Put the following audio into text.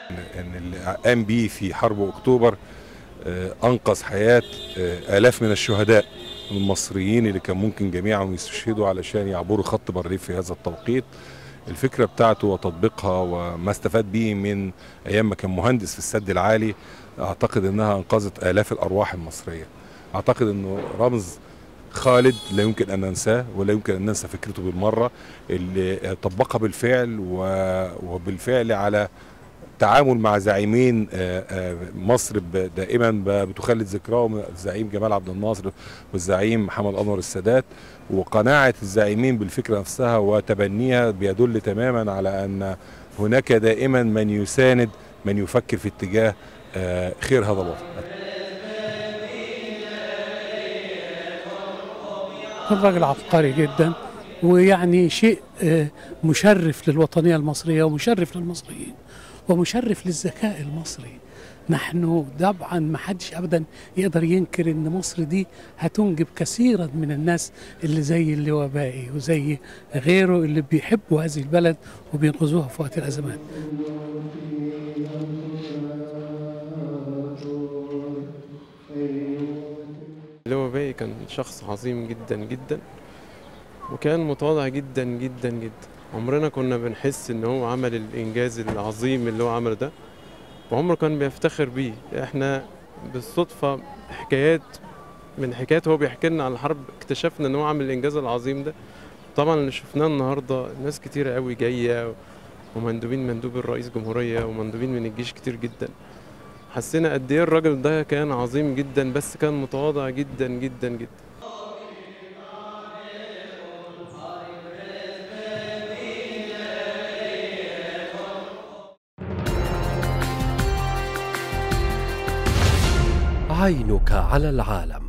ان اللي قام بيه في حرب اكتوبر آه، انقذ حياه آه، الاف من الشهداء المصريين اللي كان ممكن جميعهم يستشهدوا علشان يعبروا خط برليف في هذا التوقيت الفكره بتاعته وتطبيقها وما استفاد به من ايام ما كان مهندس في السد العالي اعتقد انها انقذت الاف الارواح المصريه اعتقد انه رمز خالد لا يمكن ان ننساه ولا يمكن ان ننسى فكرته بالمره اللي طبقها بالفعل و- وبالفعل على تعامل مع زعيمين آه، آه، مصر ب- دائما ب- بتخلد ذكراهم الزعيم جمال عبد الناصر والزعيم محمد انور السادات وقناعه الزعيمين بالفكره نفسها وتبنيها بيدل تماما على ان هناك دائما من يساند من يفكر في اتجاه آه، خير هذا الوطن كان راجل عبقري جدا ويعني شيء آه، مشرف للوطنية المصرية ومشرف للمصريين ومشرف للذكاء المصري نحن طبعا ما حدش ابدا يقدر ينكر ان مصر دي هتنجب كثيرا من الناس اللي زي اللواء باقي وزي غيره اللي بيحبوا هذه البلد وبينقذوها في وقت الازمات اللواء باقي كان شخص عظيم جدا جدا وكان متواضع جدا جدا جدا عمرنا كنا بنحس ان هو عمل الانجاز العظيم اللي هو عمله ده وعمره كان بيفتخر بيه احنا بالصدفة حكايات من حكايات هو بيحكي لنا عن الحرب اكتشفنا ان هو عمل الانجاز العظيم ده طبعا اللي شفناه النهارده ناس كتيرة قوي جاية ومندوبين مندوب الرئيس جمهورية ومندوبين من الجيش كتير جدا حسينا قد ايه الراجل ده كان عظيم جدا بس كان متواضع جدا جدا جدا عينك على العالم